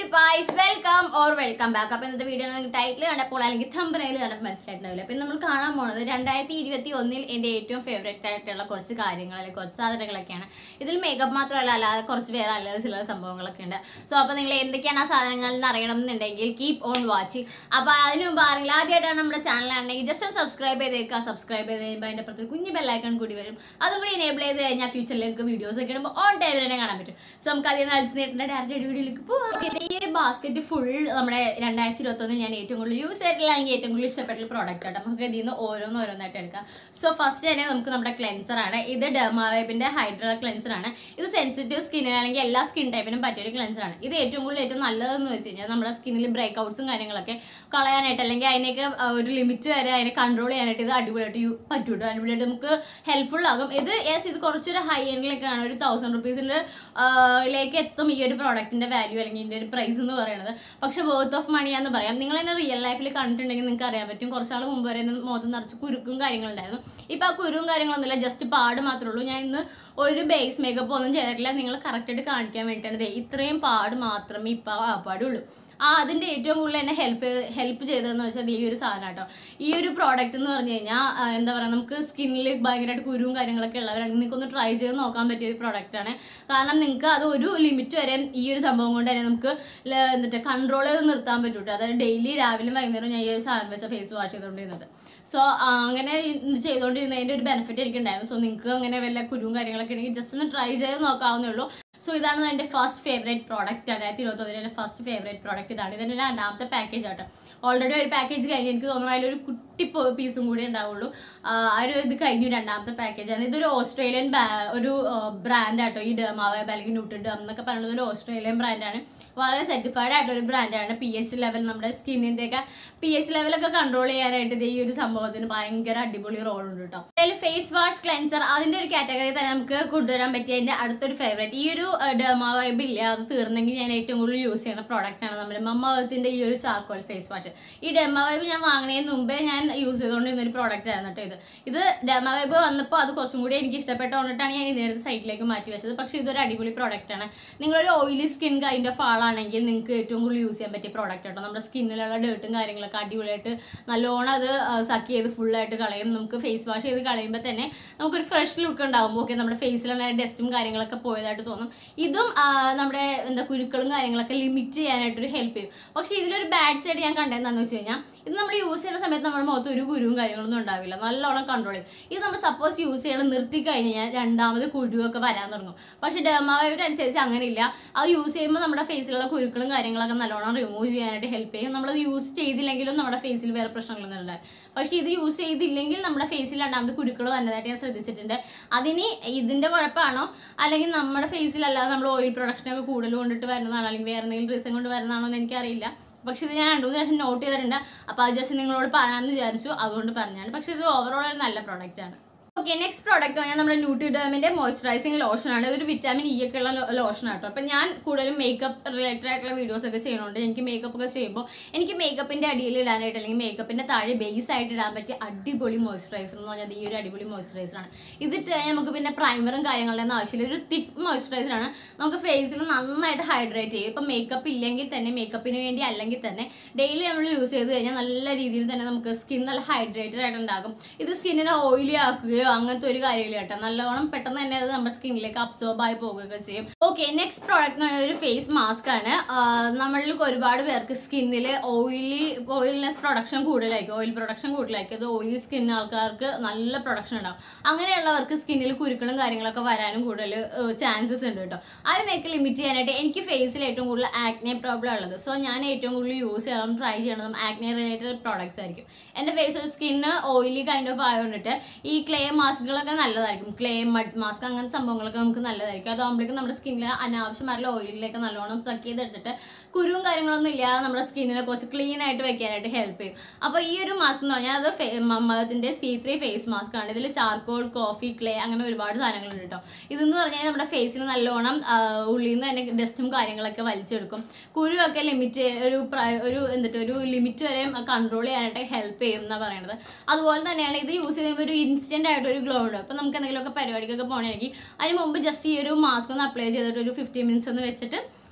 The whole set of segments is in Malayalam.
Guys welcome or welcome back അപ്പൊ ഇന്നത്തെ വീഡിയോ നിങ്ങൾക്ക് ടൈറ്റിൽ കണ്ടപ്പോൾ അല്ലെങ്കിൽ തമ്പനയിൽ കണ്ടപ്പോൾ മനസ്സിലായിട്ടുണ്ടാവില്ല അപ്പൊ നമ്മൾ കാണാൻ പോണത് രണ്ടായിരത്തി ഇരുപത്തി ഒന്നിൽ എന്റെ ഏറ്റവും ഫേവറേറ്റ് ആയിട്ടുള്ള കുറച്ച് കാര്യങ്ങൾ അല്ലെങ്കിൽ കുറച്ച് സാധനങ്ങളൊക്കെയാണ് ഇതിൽ മേക്കപ്പ് മാത്രമല്ല അല്ലാതെ കുറച്ച് വേറെ അല്ലാതെ ചില സംഭവങ്ങളൊക്കെ ഉണ്ട് സോ അപ്പൊ നിങ്ങൾ എന്തൊക്കെയാണ് ആ സാധനങ്ങൾ എന്ന് അറിയണം എന്നുണ്ടെങ്കിൽ കീപ് ഓൺ വാച്ചിങ് അപ്പൊ അതിന് മുമ്പ് ആരെങ്കിലും ആദ്യമായിട്ടാണ് നമ്മുടെ ചാനലാണെങ്കിൽ ജസ്റ്റ് ഒന്ന് സബ്സ്ക്രൈബ് ചെയ്തേക്കുക സബ്സ്ക്രൈബ് ചെയ്ത് കഴിയുമ്പോൾ അതിന്റെ അപ്പുറത്ത് കുഞ്ഞ് ബെല്ലൈക്കൺ കൂടി വരും അതും കൂടി എനേബിൾ ചെയ്ത് കഴിഞ്ഞാൽ ഫ്യൂച്ചറിലേക്ക് വീഡിയോസ് ഒക്കെ ഇടുമ്പോൾ ഓൺ ടൈമിൽ തന്നെ കാണാൻ പറ്റും സോ നമുക്ക് അതിൽ നിന്ന് അടിച്ച് നേരിട്ട് ഡയറക്റ്റ് വീഡിയോയിലേക്ക് പോവാം Okay, ഈ ഒരു ബാസ്ക്കറ്റ് ഫുൾ നമ്മുടെ രണ്ടായിരത്തി ഇരുപത്തൊന്നിൽ ഞാൻ ഏറ്റവും കൂടുതൽ യൂസ് ചെയ്തിട്ടുള്ള അല്ലെങ്കിൽ ഏറ്റവും കൂടുതൽ ഇഷ്ടപ്പെട്ട പ്രോഡക്റ്റ് ആട്ടോ നമുക്ക് ഇതിൽ നിന്ന് ഓരോന്ന് ഓരോന്നായിട്ട് എടുക്കാം സോ ഫസ്റ്റ് തന്നെ നമുക്ക് നമ്മുടെ ക്ലെൻസർ ആണ് ഇത് ഡെർമാവേബിന്റെ ഹൈഡ്ര ക്ലെൻസർ ആണ് ഇത് സെൻസിറ്റീവ് സ്കിന്നിന് അല്ലെങ്കിൽ എല്ലാ സ്കിൻ ടൈപ്പിനും പറ്റിയൊരു ക്ലെൻസർ ആണ് ഇത് ഏറ്റവും കൂടുതൽ ഏറ്റവും നല്ലതെന്ന് വെച്ച് കഴിഞ്ഞാൽ നമ്മുടെ സ്കിന്നിൽ ബ്രേക്ക് ഔട്ട്സും കാര്യങ്ങളൊക്കെ കളയാനായിട്ട് അല്ലെങ്കിൽ അതിനൊക്കെ ആ, ഒരു ലിമിറ്റ് വരെ അതിനെ കൺട്രോൾ ചെയ്യാനായിട്ട് ഇത് അടിപൊളിയായിട്ട് യു- പറ്റും കേട്ടോ അടിപൊളിയായിട്ട് നമുക്ക് ഹെൽപ്ഫുൾ ആകും ഇത് യെസ് ഇത് കുറച്ചൊരു ഹൈ എൻഡിലേക്കാണ് ഒരു തൗസൻഡ് റുപ്പീസിൽ ലേക്ക് എത്തും ഈ ഒരു പ്രോഡക്റ്റിന്റെ വാല്യൂ അല്ലെങ്കിൽ ഇതിന്റെ ഒരു പ്രൈസ് എന്ന് പറയുന്നത് പക്ഷെ വേർത്ത് ഓഫ് മണിയാന്ന് പറയാം നിങ്ങൾ തന്നെ റിയൽ ലൈഫിൽ കണ്ടിട്ടുണ്ടെങ്കിൽ നിങ്ങൾക്ക് അറിയാൻ പറ്റും കുറച്ചാൾ മുമ്പ് വരെ എൻ്റെ മുഖത്ത് നിറച്ച് കുരുക്കും കാര്യങ്ങളുണ്ടായിരുന്നു ഇപ്പൊ ആ കുരുവും കാര്യങ്ങളൊന്നുമില്ല ജസ്റ്റ് പാട് മാത്രമേ ഉള്ളൂ ഞാൻ ഇന്ന് ഒരു ബേസ് മേക്കപ്പ് ഒന്നും ചെയ്തിട്ടില്ല നിങ്ങൾ കറക്റ്റായിട്ട് കാണിക്കാൻ വേണ്ടിയിട്ടാണ് ദേ ഇത്രയും പാട് മാത്രമേ ഇപ്പൊ ആ പാടുള്ളൂ ആ അതിന്റെ ഏറ്റവും കൂടുതൽ എന്നെ ഹെൽപ്പ് ഹെൽപ്പ് ചെയ്തതെന്ന് വെച്ചാൽ ഈ ഒരു സാധനം കേട്ടോ ഈ ഒരു പ്രോഡക്റ്റ് എന്ന് പറഞ്ഞു കഴിഞ്ഞാൽ എന്താ പറയുക നമുക്ക് സ്കിന്നിൽ ഭയങ്കരമായിട്ട് കുരുവും കാര്യങ്ങളൊക്കെ ഉള്ളവരാണെങ്കിൽ നിങ്ങൾക്ക് ഒന്ന് ട്രൈ ചെയ്ത് നോക്കാൻ പറ്റിയ ഒരു പ്രോഡക്റ്റ് ആണ് കാരണം നിങ്ങൾക്ക് അത് ഒരു ലിമിറ്റ് വരെ ഈ ഒരു സംഭവം കൊണ്ട് തന്നെ നമുക്ക് ല- എന്നിട്ട് കൺട്രോൾ ചെയ്ത് നിർത്താൻ പറ്റും കേട്ടോ അതായത് ഡെയിലി രാവിലെ വൈകുന്നേരം ഞാൻ ഈ ഒരു സാധനം വെച്ച ഫേസ് വാഷ് ചെയ്തുകൊണ്ടിരുന്നത് സോ അങ്ങനെ ഇത് ചെയ്തുകൊണ്ടിരുന്നതിന്റെ ഒരു ബെനിഫിറ്റ് എനിക്കുണ്ടായിരുന്നു സോ നിങ്ങൾക്ക് അങ്ങനെ വല്ല കുരുവും കാര്യങ്ങളൊക്കെ ഉണ്ടെങ്കിൽ ജസ്റ്റ് ഒന്ന് ട്രൈ ചെയ്ത് നോക്കാവുന്നേ ഉള്ളൂ സോ ഇതാണ് എൻ്റെ ഫസ്റ്റ് ഫേവറേറ്റ് പ്രോഡക്റ്റ് രണ്ടായിരത്തി ഇരുപത്തൊന്നിലെ എൻ്റെ ഫസ്റ്റ് ഫേവറേറ്റ് പ്രോഡക്റ്റ് ഇതാണ് ഇതിൻ്റെ രണ്ടാമത്തെ പാക്കേജ് ആട്ടോ ഓൾറെഡി ഒരു പാക്കേജ് കഴിഞ്ഞ് എനിക്ക് തോന്നുന്നു അതിലൊരു കുട്ടി പീസും കൂടി ഉണ്ടാവുള്ളൂ ആ ആ ഒരു ഇത് കഴിഞ്ഞു രണ്ടാമത്തെ പാക്കേജാണ് ഇതൊരു ഓസ്ട്രേലിയൻ ബാ- ഒരു ബ്രാൻഡ് ആട്ടോ ഈ ഡെമാവേബ് അല്ലെങ്കിൽ ന്യൂട്രി ഡം എന്നൊക്കെ പറയുന്നത് ഒരു ഓസ്ട്രേലിയൻ ബ്രാൻഡാണ് വളരെ സർട്ടിഫൈഡ് ആയിട്ട് ഒരു ബ്രാൻഡാണ് പി എച്ച് ലെവൽ നമ്മുടെ സ്കിന്നിന്റെ ഒക്കെ പി എച്ച് ലെവലൊക്കെ കൺട്രോൾ ചെയ്യാനായിട്ട് ഇത് ഈ ഒരു സംഭവത്തിന് ഭയങ്കര അടിപൊളി റോൾ ഉണ്ട് കേട്ടോ അതിൽ ഫേസ് വാഷ് ക്ലെൻസർ അതിന്റെ ഒരു കാറ്റഗറി തന്നെ നമുക്ക് കൊണ്ടുവരാൻ പറ്റിയ എന്റെ അടുത്തൊരു ഫേവറേറ്റ് ഈ ഒരു ഡെർമാ വൈബ് ഇല്ല അത് തീർന്നെങ്കിൽ ഞാൻ ഏറ്റവും കൂടുതൽ യൂസ് ചെയ്യുന്ന പ്രോഡക്റ്റ് ആണ് നമ്മുടെ മമ്മത്തിന്റെ ഈ ഒരു ചാർക്കോൾ ഫേസ് വാഷ് ഈ ഡെർമാ വൈബ് ഞാൻ വാങ്ങുന്നതിന് മുമ്പേ ഞാൻ യൂസ് ചെയ്തുകൊണ്ടിരുന്ന ഒരു പ്രോഡക്റ്റ് ആയിരുന്നു കേട്ടോ ഇത് ഇത് ഡെർമാ വൈബ് വന്നപ്പോൾ അത് കുറച്ചും കൂടി എനിക്ക് ഇഷ്ടപ്പെട്ടതുകൊണ്ടിട്ടാണ് ഞാൻ ഇതിനടുത്ത് സൈറ്റിലേക്ക് മാറ്റി വെച്ചത് പക്ഷേ ഇതൊരു അടിപൊളി പ്രോഡക്റ്റ് ആണ് നിങ്ങളൊരു ഓയിലി സ്കിൻ കൈൻഡ് ഓഫ് ആളാണെങ്കിൽ നിങ്ങൾക്ക് ഏറ്റവും കൂടുതൽ യൂസ് ചെയ്യാൻ പറ്റിയ പ്രോഡക്റ്റ് കേട്ടോ നമ്മുടെ സ്കിന്നിലുള്ള ഡേർട്ടും കാര്യങ്ങളൊക്കെ അടിപൊളിയായിട്ട് നല്ലോണം അത് സക്ക് ചെയ്ത് ഫുള്ളായിട്ട് കളയും നമുക്ക് ഫേസ് വാഷ് ചെയ്ത് കളയുമ്പോൾ തന്നെ നമുക്കൊരു ഫ്രഷ് ലുക്ക് ഉണ്ടാവും ഓക്കെ നമ്മുടെ ഫേസിലുള്ള ഡസ്റ്റും കാര്യങ്ങളൊക്കെ പോയതായിട്ട് തോന്നും ഇതും ആ, നമ്മുടെ എന്താ കുരുക്കളും കാര്യങ്ങളൊക്കെ ലിമിറ്റ് ചെയ്യാനായിട്ടൊരു ഹെൽപ്പ് ചെയ്യും പക്ഷേ ഇതിലൊരു ബാഡ് സൈഡ് ഞാൻ കണ്ടെന്താണെന്ന് വെച്ച് കഴിഞ്ഞാൽ ഇത് നമ്മൾ യൂസ് ചെയ്യുന്ന സമയത്ത് നമ്മുടെ മുഖത്ത് ഒരു കുരുവും കാര്യങ്ങളൊന്നും ഉണ്ടാവില്ല നല്ലോണം കൺട്രോൾ ചെയ്യും ഇത് നമ്മൾ സപ്പോസ് യൂസ് ചെയ്യണം നിർത്തി കഴിഞ്ഞാൽ രണ്ടാമത് കുരുവൊക്കെ വരാൻ തുടങ്ങും പക്ഷേ ഡെർമാവൈറ്റ് അനുസരിച്ച് അങ്ങനെയില്ല അത് യൂസ് ചെയ്യുമ്പോൾ നമ്മുടെ ഫേസിലുള്ള കുരുക്കളും കാര്യങ്ങളൊക്കെ നല്ലോണം റിമൂവ് ചെയ്യാനായിട്ട് ഹെൽപ്പ് ചെയ്യും നമ്മളത് യൂസ് ചെയ്തില്ലെങ്കിലും നമ്മുടെ ഫേസിൽ വേറെ പ്രശ്നങ്ങളൊന്നും ഉണ്ടാവും പക്ഷേ ഇത് യൂസ് ചെയ്തില്ലെങ്കിൽ നമ്മുടെ ഫേസിൽ രണ്ടാമത് കുരുക്കൾ വന്നതായിട്ട് ഞാൻ ശ്രദ്ധിച്ചിട്ടുണ്ട് അതിന് ഇതിന്റെ കുഴപ്പമാണോ അല്ലെങ്കിൽ നമ്മുടെ ഫേസിലല്ലാതെ നമ്മൾ ഓയിൽ പ്രൊഡക്ഷനൊക്കെ കൂടുതൽ കൊണ്ടിട്ട് വരുന്നതാണോ അല്ലെങ്കിൽ വേറെ എന്തെങ്കിലും റീസൺ കൊണ്ട് വരുന്നതാണോ എന്ന് എനിക്കറിയില്ല പക്ഷെ ഇത് ഞാൻ രണ്ടു മൂന്ന് പ്രാവശ്യം നോട്ട് ചെയ്തിട്ടുണ്ട് അപ്പോൾ അത് ജസ്റ്റ് നിങ്ങളോട് പറയാമെന്ന് വിചാരിച്ചു അതുകൊണ്ട് പറഞ്ഞാണ് പക്ഷെ ഇത് ഓവറോൾ ഒരു നല്ല പ്രോഡക്റ്റ് ആണ് ഓക്കെ നെക്സ്റ്റ് പ്രോഡക്റ്റ് ഞാൻ നമ്മുടെ ന്യൂട്രിഡേമിന്റെ മോയ്സ്ചറൈസിങ് ലോഷൻ ആണ് ഇതൊരു വിറ്റാമിൻ ഇ ഒക്കെ ഉള്ള ലോഷൻ ആട്ടോ അപ്പം ഞാൻ കൂടുതലും മേക്കപ്പ് റിലേറ്റഡ് ആയിട്ടുള്ള വീഡിയോസ് ഒക്കെ ചെയ്യുന്നുണ്ട് എനിക്ക് മേക്കപ്പ് ഒക്കെ ചെയ്യുമ്പോൾ എനിക്ക് മേക്കപ്പിന്റെ അടിയിൽ ഇടാനായിട്ട് അല്ലെങ്കിൽ മേക്കപ്പിന്റെ താഴെ ബേസ് ആയിട്ട് ഇടാൻ പറ്റിയ അടിപൊളി മോയ്സ്ചറൈസർ എന്ന് പറഞ്ഞാൽ ഈ ഒരു അടിപൊളി മോയ്സ്ചറൈസർ ആണ് ഇതിട്ട് കഴിഞ്ഞാൽ നമുക്ക് പിന്നെ പ്രൈമറും കാര്യങ്ങളുടെ ഒന്നും ആവശ്യമില്ല ഒരു തിക്ക് മോയ്സ്ചറൈസർ ആണ് നമുക്ക് ഫേസിൽ നന്നായിട്ട് ഹൈഡ്രേറ്റ് ചെയ്യും ഇപ്പം മേക്കപ്പ് ഇല്ലെങ്കിൽ തന്നെ മേക്കപ്പിന് വേണ്ടി അല്ലെങ്കിൽ തന്നെ ഡെയിലി നമ്മൾ യൂസ് ചെയ്ത് കഴിഞ്ഞാൽ നല്ല രീതിയിൽ തന്നെ നമുക്ക് സ്കിൻ നല്ല ഹൈഡ്രേറ്റഡ് ആയിട്ട് ഉണ്ടാകും ഇത് സ്കിന്നിനെ ഓയിലി ആക്കുകയോ അങ്ങനത്തെ ഒരു കാര്യമില്ല കേട്ടോ നല്ലവണ്ണം പെട്ടെന്ന് തന്നെ അത് നമ്മുടെ സ്കിന്നിലേക്ക് അബ്സോർബ് ആയി പോകുകയൊക്കെ ചെയ്യും ഓക്കെ നെക്സ്റ്റ് പ്രോഡക്റ്റ് എന്ന് പറയുന്നത് ഒരു ഫേസ് മാസ്ക് ആണ് ആഹ് നമ്മളിൽ ഒരുപാട് പേർക്ക് സ്കിന്നിൽ ഓയിലി ഓയിൽനെസ് പ്രൊഡക്ഷൻ കൂടുതലായിരിക്കും ഓയിൽ പ്രൊഡക്ഷൻ കൂടുതലായിരിക്കും അത് ഓയിലി സ്കിൻ ആൾക്കാർക്ക് നല്ല പ്രൊഡക്ഷൻ ഉണ്ടാവും അങ്ങനെയുള്ളവർക്ക് സ്കിന്നിൽ കുരുക്കളും കാര്യങ്ങളൊക്കെ വരാനും കൂടുതൽ ചാൻസസ് ഉണ്ട് കേട്ടോ അതിനൊക്കെ ലിമിറ്റ് ചെയ്യാനായിട്ട് എനിക്ക് ഫേസിൽ ഏറ്റവും കൂടുതൽ ആക്നെ പ്രോബ്ലം ഉള്ളത് സോ ഞാൻ ഏറ്റവും കൂടുതൽ യൂസ് ചെയ്യണം ട്രൈ ചെയ്യണതും ആക്നെ റിലേറ്റഡ് പ്രോഡക്റ്റ്സ് ആയിരിക്കും എൻ്റെ face skin oily kind of ആയതുകൊണ്ടിട്ട് ഈ ക്ലേ മാസ്കുകളൊക്കെ നല്ലതായിരിക്കും ക്ലേ മഡ് മാസ്ക് അങ്ങനത്തെ സംഭവങ്ങളൊക്കെ നമുക്ക് നല്ലതായിരിക്കും അതാകുമ്പോഴേക്കും നമ്മുടെ സ്കിന്നിൽ അനാവശ്യമായിട്ടുള്ള ഓയിലിലേക്ക് നല്ലോണം സക്ക് ചെയ്തെടുത്തിട്ട് കുരുവും കാര്യങ്ങളൊന്നും ഇല്ലാതെ നമ്മുടെ സ്കിന്നിനെ കുറച്ച് ക്ലീൻ ആയിട്ട് വെക്കാനായിട്ട് ഹെൽപ്പ് ചെയ്യും അപ്പോൾ ഈ ഒരു മാസ്ക് എന്ന് പറഞ്ഞാൽ അത് മമ്മത്തിൻ്റെ സി ത്രീ ഫേസ് മാസ്ക് ആണ് ഇതിൽ ചാർക്കോൾ കോഫി ക്ലേ അങ്ങനെ ഒരുപാട് സാധനങ്ങളുണ്ട് കേട്ടോ ഇതെന്ന് പറഞ്ഞാൽ നമ്മുടെ ഫേസിന് നല്ലോണം ആ, ഉള്ളിൽ നിന്ന് തന്നെ ഡസ്റ്റും കാര്യങ്ങളൊക്കെ വലിച്ചെടുക്കും കുരുവൊക്കെ ലിമിറ്റ് ഒരു പ്ര- ഒരു എന്നിട്ട് ഒരു ലിമിറ്റ് വരെ കൺട്രോൾ ചെയ്യാനായിട്ട് ഹെൽപ്പ് ചെയ്യും എന്നാണ് പറയുന്നത് അതുപോലെ തന്നെയാണ് ഇത് യൂസ് ചെയ്യുമ്പോൾ ഒരു ഇൻസ്റ്റന്റ് ആയിട്ട് ഒരു ഗ്ലോ ഉണ്ട് അപ്പോൾ നമുക്ക് എന്തെങ്കിലുമൊക്കെ പരിപാടിക്കൊക്കെ പോകണമെങ്കിൽ അതിന് മുമ്പ് ജസ്റ്റ് ഈ ഒരു മാസ്ക് ഒന്ന് അപ്ലൈ ചെയ്തിട്ട് ഒരു ഫിഫ്റ്റി മിനിറ്റ്സ് ഒന്ന് വെച്ചിട്ട്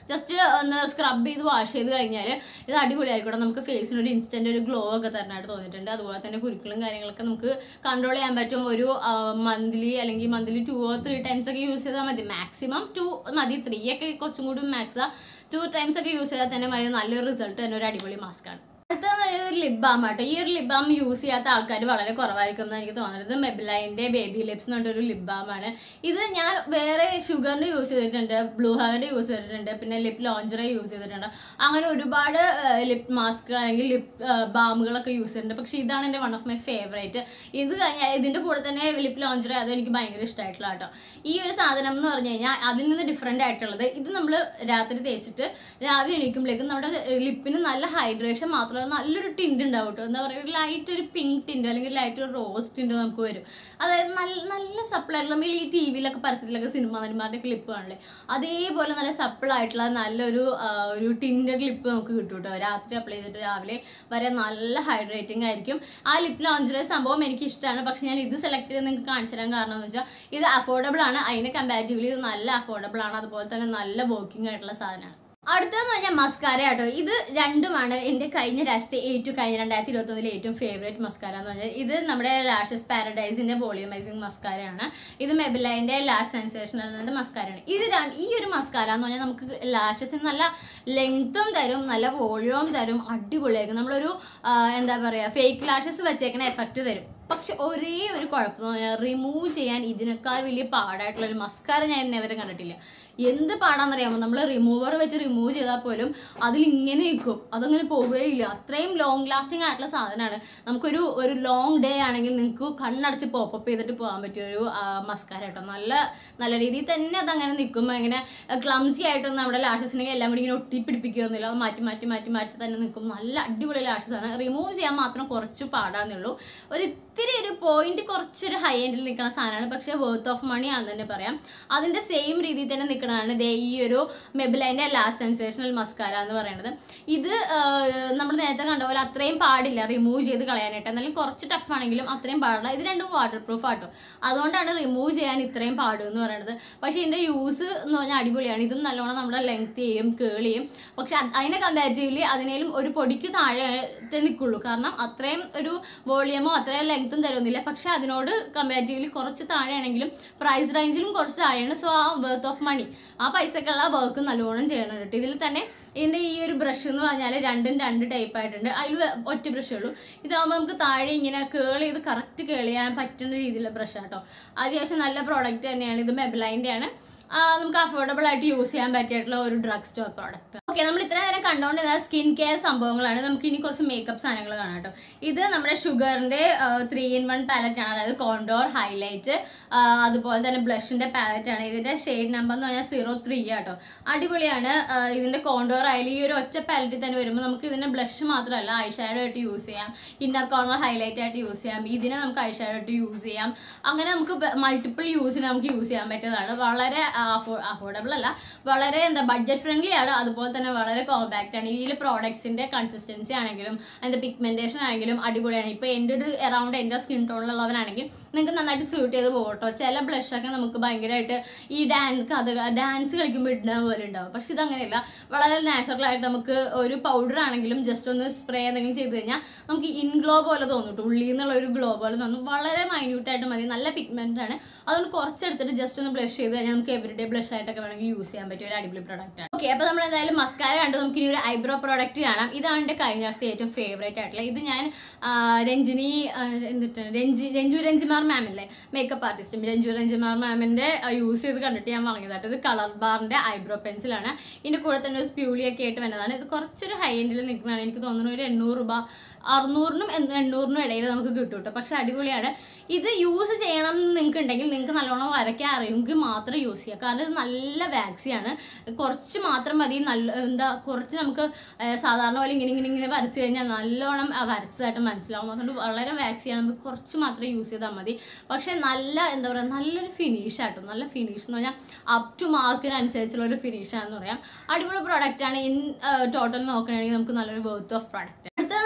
ജസ്റ്റ് ഒന്ന് സ്ക്രബ് ചെയ്ത് വാഷ് ചെയ്ത് കഴിഞ്ഞാൽ ഇത് അടിപൊളിയായിക്കോട്ടെ നമുക്ക് ഫേസിന് ഒരു ഇൻസ്റ്റന്റ് ഒരു ഗ്ലോ ഒക്കെ തരാനായിട്ട് തോന്നിയിട്ടുണ്ട് അതുപോലെ തന്നെ കുരുക്കളും കാര്യങ്ങളൊക്കെ നമുക്ക് കൺട്രോൾ ചെയ്യാൻ പറ്റും ഒരു മന്ത്ലി അല്ലെങ്കിൽ monthly two or three times ഒക്കെ യൂസ് ചെയ്താൽ മതി മാക്സിമം ടു മതി ത്രീ ഒക്കെ കുറച്ചും കൂടി മാക്സാ ടു ടൈംസ് ഒക്കെ യൂസ് ചെയ്താൽ തന്നെ മതി നല്ലൊരു റിസൾട്ട് തന്നെ ഒരു അടിപൊളി മാസ്ക് ആണ് അടുത്തത് ഒരു ലിപ് ബാം ആട്ടോ ഈ ഒരു ലിപ് ബാം യൂസ് ചെയ്യാത്ത ആൾക്കാർ വളരെ കുറവായിരിക്കും എന്ന് എനിക്ക് തോന്നുന്നത് മെബിലൈൻ്റെ ബേബി ലിപ്സ് എന്ന് പറഞ്ഞൊരു ലിപ് ബാം ആണ് ഇത് ഞാൻ വേറെ ഷുഗറിൻ്റെ യൂസ് ചെയ്തിട്ടുണ്ട് ബ്ലൂ ഹെവൻ്റെ യൂസ് ചെയ്തിട്ടുണ്ട് പിന്നെ ലിപ് ലോഞ്ചറെ യൂസ് ചെയ്തിട്ടുണ്ട് അങ്ങനെ ഒരുപാട് ലിപ് മാസ്കുകൾ അല്ലെങ്കിൽ ലിപ് ബാമുകളൊക്കെ യൂസ് ചെയ്തിട്ടുണ്ട് പക്ഷേ ഇതാണ് എൻ്റെ വൺ ഓഫ് മൈ ഫേവറേറ്റ് ഇത് കഴിഞ്ഞാൽ ഇതിൻ്റെ കൂടെ തന്നെ ലിപ് ലോഞ്ചറെ അത് എനിക്ക് ഭയങ്കര ഇഷ്ടമായിട്ടുള്ള കേട്ടോ ഈ ഒരു സാധനം എന്ന് പറഞ്ഞു കഴിഞ്ഞാൽ അതിൽ നിന്ന് ഡിഫറെൻ്റ് ആയിട്ടുള്ളത് ഇത് നമ്മൾ രാത്രി തേച്ചിട്ട് രാവിലെ എണീക്കുമ്പോഴേക്കും നമ്മുടെ ലിപ്പിന് നല്ല ഹൈഡ്രേഷൻ മാത്രമല്ല നല്ലൊരു ടിൻറ്റ് ഉണ്ടാവും കേട്ടോ എന്താ പറയുക ലൈറ്റ് ഒരു പിങ്ക് ടിൻറ്റ് അല്ലെങ്കിൽ ലൈറ്റ് ഒരു റോസ് ടിൻറ്റ് നമുക്ക് വരും അതായത് നല്ല നല്ല സപ്ലൈ ആയിട്ടുള്ള നമ്മൾ ഈ ടി വിയിലൊക്കെ പരസ്യത്തിലൊക്കെ സിനിമ നടിമാരുടെ ക്ലിപ്പ് കാണില്ലേ അതേപോലെ നല്ല സപ്ലൈ ആയിട്ടുള്ള നല്ലൊരു ആ, ഒരു ടിൻറ്റഡ് ലിപ്പ് നമുക്ക് കിട്ടും കേട്ടോ രാത്രി അപ്ലൈ ചെയ്തിട്ട് രാവിലെ വരെ നല്ല ഹൈഡ്രേറ്റിംഗ് ആയിരിക്കും ആ ലിപ്പ് ലോഞ്ചറെ സംഭവം എനിക്ക് ഇഷ്ടമാണ് പക്ഷെ ഞാൻ ഇത് സെലക്ട് ചെയ്ത് നിങ്ങൾക്ക് കാണിച്ചു തരാൻ കാരണം എന്ന് വെച്ചാൽ ഇത് അഫോർഡബിൾ ആണ് അതിന് കമ്പാരിറ്റീവ്ലി ഇത് നല്ല അഫോർഡബിൾ ആണ് അതുപോലെ തന്നെ നല്ല വർക്കിംഗ് ആയിട്ടുള്ള സാധനമാണ് അടുത്തതെന്ന് പറഞ്ഞാൽ മസ്കാര കേട്ടോ ഇത് രണ്ടുമാണ് എൻ്റെ കഴിഞ്ഞ രാജ്യത്തെ ഏറ്റവും കഴിഞ്ഞ രണ്ടായിരത്തി ഇരുപത്തൊന്നിലെ ഏറ്റവും ഫേവറേറ്റ് മസ്കാര എന്ന് പറഞ്ഞാൽ ഇത് നമ്മുടെ ലാഷസ് പാരഡൈസിൻ്റെ വോളിയമൈസിങ് മസ്കാരയാണ് ഇത് മെബിലൈൻ്റെ ലാഷ് സെൻസേഷൻ എന്ന മസ്കാരയാണ് ഇത് രണ്ട് ഈ ഒരു മസ്കാര എന്ന് പറഞ്ഞാൽ നമുക്ക് ലാഷസിന് നല്ല ലെങ്ത്തും തരും നല്ല വോളിയവും തരും അടിപൊളിയായിരിക്കും നമ്മളൊരു ആ, എന്താ പറയുക ഫേക്ക് ലാഷസ് വെച്ചേക്കണ എഫക്റ്റ് തരും പക്ഷെ ഒരേ ഒരു കുഴപ്പം റിമൂവ് ചെയ്യാൻ ഇതിനേക്കാൾ വലിയ പാടായിട്ടുള്ള ഒരു മസ്കാര ഞാൻ ഇന്നേവരെ കണ്ടിട്ടില്ല എന്ത് പാടാന്നറിയാമോ നമ്മൾ റിമൂവർ വെച്ച് റിമൂവ് ചെയ്താൽ പോലും അതിൽ ഇങ്ങനെ നിൽക്കും അതങ്ങനെ പോവുകയില്ല അത്രയും ലോങ് ലാസ്റ്റിംഗ് ആയിട്ടുള്ള സാധനമാണ് നമുക്കൊരു ഒരു ലോങ് ഡേ ആണെങ്കിൽ നിങ്ങൾക്ക് കണ്ണടച്ച് പോപ്പപ്പ് ചെയ്തിട്ട് പോകാൻ പറ്റിയ ഒരു മസ്കാര കേട്ടോ നല്ല നല്ല രീതിയിൽ തന്നെ അതങ്ങനെ നിൽക്കും ഇങ്ങനെ ക്ലംസി ആയിട്ടൊന്നും നമ്മുടെ ലാഷസിനെ എല്ലാം കൂടി ഇങ്ങനെ ഒട്ടിപ്പിടിപ്പിക്കുകയൊന്നുമില്ല അത് മാറ്റി മാറ്റി മാറ്റി മാറ്റി തന്നെ നിൽക്കും നല്ല അടിപൊളി ലാഷസ് ആണ് റിമൂവ് ചെയ്യാൻ മാത്രം കുറച്ച് പാടാന്നുള്ളൂ ഒരു ഇത്തിരി ഒരു പോയിന്റ് കുറച്ചൊരു ഹൈ എൻഡിൽ നിൽക്കുന്ന സാധനമാണ് പക്ഷേ വർത്ത് ഓഫ് മണി ആണെന്ന് തന്നെ പറയാം അതിന്റെ സെയിം രീതിയിൽ തന്നെ നിൽക്കുന്നതാണ് ദേ ഈ ഒരു മെബിലൈൻ്റെ ലാസ്റ്റ് സെൻസേഷണൽ മസ്കാര എന്ന് പറയുന്നത് ഇത് നമ്മൾ നേരത്തെ കണ്ട പോലെ അത്രയും പാടില്ല റിമൂവ് ചെയ്ത് കളയാനായിട്ട് എന്നാലും കുറച്ച് ടഫ് ആണെങ്കിലും അത്രയും പാടില്ല ഇത് രണ്ടും വാട്ടർ പ്രൂഫ് ആട്ടോ അതുകൊണ്ടാണ് റിമൂവ് ചെയ്യാൻ ഇത്രയും പാട് എന്ന് പറയുന്നത് പക്ഷേ ഇതിന്റെ യൂസ് എന്ന് പറഞ്ഞാൽ അടിപൊളിയാണ് ഇതും നല്ലോണം നമ്മുടെ ലെങ്ത് ചെയ്യും കേൾ ചെയ്യും പക്ഷെ അത് അതിനെ കമ്പാരിറ്റീവ്ലി അതിനേലും ഒരു പൊടിക്ക് താഴെ നിൽക്കുള്ളൂ കാരണം അത്രയും ഒരു വോളിയമോ അത്രയും ലെങ്ത്തും തരുന്നില്ല പക്ഷെ അതിനോട് കമ്പാരിറ്റീവ്ലി കുറച്ച് താഴെയാണെങ്കിലും പ്രൈസ് റേഞ്ചിലും കുറച്ച് താഴെയാണ് സോ ആ വർത്ത് ഓഫ് മണി ആ പൈസക്കുള്ള വർക്ക് നല്ലോണം ചെയ്യണം കേട്ടോ ഇതിൽ തന്നെ ഇതിൻ്റെ ഈ ഒരു ബ്രഷ് എന്ന് പറഞ്ഞാൽ രണ്ടും രണ്ട് ടൈപ്പ് ആയിട്ടുണ്ട് അതിൽ ഒറ്റ ബ്രഷേ ഉള്ളൂ ഇതാകുമ്പോൾ നമുക്ക് താഴെ ഇങ്ങനെ കേൾ ചെയ്ത് കറക്റ്റ് കേൾ ചെയ്യാൻ പറ്റുന്ന രീതിയിലുള്ള ബ്രഷ് കേട്ടോ അത്യാവശ്യം നല്ല പ്രോഡക്റ്റ് തന്നെയാണ് ഇത് മെബിലൈൻ്റെ ആണ് ആ, നമുക്ക് അഫോർഡബിൾ ആയിട്ട് യൂസ് ചെയ്യാൻ പറ്റിയിട്ടുള്ള ഒരു ഡ്രഗ് സ്റ്റോർ പ്രോഡക്റ്റ് ഓക്കെ നമ്മൾ ഇത്ര നേരം കണ്ടുകൊണ്ടിരുന്ന സ്കിൻ കെയർ സംഭവങ്ങളാണ് നമുക്ക് ഇനി കുറച്ച് മേക്കപ്പ് സാധനങ്ങൾ കാണാം കേട്ടോ ഇത് നമ്മുടെ ഷുഗറിന്റെ ത്രീ ഇൻ വൺ പാലറ്റ് ആണ് അതായത് കോണ്ടോർ ഹൈലൈറ്റ് അതുപോലെ തന്നെ ബ്ലഷിന്റെ പാലറ്റ് ആണ് ഇതിന്റെ ഷെയ്ഡ് നമ്പർ എന്ന് പറഞ്ഞാൽ സീറോ ത്രീ ആട്ടോ അടിപൊളിയാണ് ആ, ഇതിന്റെ കോണ്ടോർ ആയാലും ഈ ഒരു ഒറ്റ പാലറ്റിൽ തന്നെ വരുമ്പോൾ നമുക്ക് ഇതിന്റെ ബ്ലഷ് മാത്രമല്ല ഐഷാഡോ ആയിട്ട് യൂസ് ചെയ്യാം ഇന്നർ കോർണർ ഹൈലൈറ്റ് ആയിട്ട് യൂസ് ചെയ്യാം ഇതിനെ നമുക്ക് ഐഷാഡോ ആയിട്ട് യൂസ് ചെയ്യാം അങ്ങനെ നമുക്ക് മൾട്ടിപ്പിൾ യൂസിന് നമുക്ക് യൂസ് ചെയ്യാൻ പറ്റുന്നതാണ് വളരെ അഫോർഡബിൾ അല്ല വളരെ എന്താ ബഡ്ജറ്റ് ഫ്രണ്ട്ലി ആണ് അതുപോലെ തന്നെ വളരെ കോമ്പാക്റ്റ് ആണ് ഇതിൽ പ്രോഡക്ട്സിന്റെ കൺസിസ്റ്റൻസി ആണെങ്കിലും അതിന്റെ പിഗ്മെന്റേഷൻ ആണെങ്കിലും അടിപൊളിയാണ് ഇപ്പൊ എൻ്റെ ഒരു അറൗണ്ട് എൻ്റെ സ്കിൻ ടോണിലുള്ളവരാണെങ്കിൽ നിങ്ങൾക്ക് നന്നായിട്ട് സ്യൂട്ട് ചെയ്ത് പോകട്ടോ ചില blush ഒക്കെ നമുക്ക് ഭയങ്കരമായിട്ട് ഈ ഡാൻസ് കഥ ഡാൻസ് കളിക്കുമ്പോൾ ഇടുന്ന പോലെ ഉണ്ടാവും പക്ഷെ ഇതങ്ങനെയല്ല വളരെ നാച്ചുറൽ ആയിട്ട് നമുക്ക് ഒരു പൗഡർ ആണെങ്കിലും ജസ്റ്റ് ഒന്ന് സ്പ്രേ എന്തെങ്കിലും ചെയ്ത് കഴിഞ്ഞാൽ നമുക്ക് ഇൻഗ്ലോ പോലെ തോന്നും ട്ടോ. ഉള്ളിൽ നിന്നുള്ള ഒരു ഗ്ലോ പോലെ തോന്നും വളരെ മൈന്യൂട്ട് ആയിട്ട് മതി നല്ല പിഗ്മെന്റ് ആണ് അതുകൊണ്ട് കുറച്ചെടുത്തിട്ട് ജസ്റ്റ് ഒന്ന് ബ്ലഷ് ചെയ്ത് കഴിഞ്ഞാൽ നമുക്ക് എവറിഡേ ബ്ലഷ് ആയിട്ടൊക്കെ വേണമെങ്കിൽ യൂസ് ചെയ്യാൻ പറ്റിയ ഒരു അടിപൊളി പ്രോഡക്റ്റ് ആണ് ഓക്കെ അപ്പോൾ നമ്മൾ എന്തായാലും മസ്കാര കണ്ടു നമുക്ക് ഇനി ഒരു ഐബ്രോ പ്രോഡക്റ്റ് കാണാം ഇതാണ് എൻ്റെ കഴിഞ്ഞ ദിവസത്തെ ഏറ്റവും ഫേവറേറ്റ് ആയിട്ടുള്ള ഇത് ഞാൻ ആ, രഞ്ജിനി ആ, എന്തിട്ടാണ് രഞ്ജി രഞ്ജു രഞ്ജിമാർ മാം അല്ലേ മേക്കപ്പ് ആർട്ടിസ്റ്റ് രഞ്ജു രഞ്ജിമാർ മാമിൻ്റെ യൂസ് ചെയ്ത് കണ്ടിട്ട് ഞാൻ വാങ്ങിയതായിട്ട് ഇത് കളർ ബാറിൻ്റെ ഐബ്രോ പെൻസിലാണ് ഇതിൻ്റെ കൂടെ തന്നെ ഒരു സ്പ്യൂളിയൊക്കെ ആയിട്ട് വരുന്നതാണ് ഇത് കുറച്ചൊരു ഹൈ എൻഡിൽ നിൽക്കുന്നതാണ് എനിക്ക് തോന്നുന്നു ഒരു എണ്ണൂറ് രൂപ അറുന്നൂറിനും എണ്ണ- എണ്ണൂറിനും ഇടയിൽ നമുക്ക് കിട്ടും കേട്ടോ പക്ഷെ അടിപൊളിയാണ് ഇത് യൂസ് ചെയ്യണം എന്ന് നിങ്ങൾക്ക് ഉണ്ടെങ്കിൽ നിങ്ങൾക്ക് നല്ലോണം വരയ്ക്കാൻ അറിയുമെങ്കിൽ മാത്രം യൂസ് ചെയ്യുക കാരണം ഇത് നല്ല വാക്സിയാണ് കുറച്ച് മാത്രം മതി നല്ല എന്താ കുറച്ച് നമുക്ക് ആ, സാധാരണ പോലെ ഇങ്ങനെ ഇങ്ങനെ ഇങ്ങനെ വരച്ച് കഴിഞ്ഞാൽ നല്ലോണം ആ വരച്ചതായിട്ട് മനസ്സിലാവും അതുകൊണ്ട് വളരെ വാക്സിയാണ് നമുക്ക് കുറച്ച് മാത്രം യൂസ് ചെയ്താൽ മതി പക്ഷെ നല്ല എന്താ പറയുക നല്ലൊരു ഫിനിഷ് ആട്ടോ നല്ല ഫിനിഷ് എന്ന് പറഞ്ഞാൽ അപ് ടു മാർക്കിനനുസരിച്ചുള്ള ഒരു ഫിനിഷാണെന്ന് പറയാം അടിപൊളി പ്രോഡക്റ്റ് ആണ് ഇൻ ടോട്ടൽ നോക്കുകയാണെങ്കിൽ നമുക്ക് നല്ലൊരു വർത്ത് ഓഫ് പ്രോഡക്റ്റ് അടുത്തതെന്ന്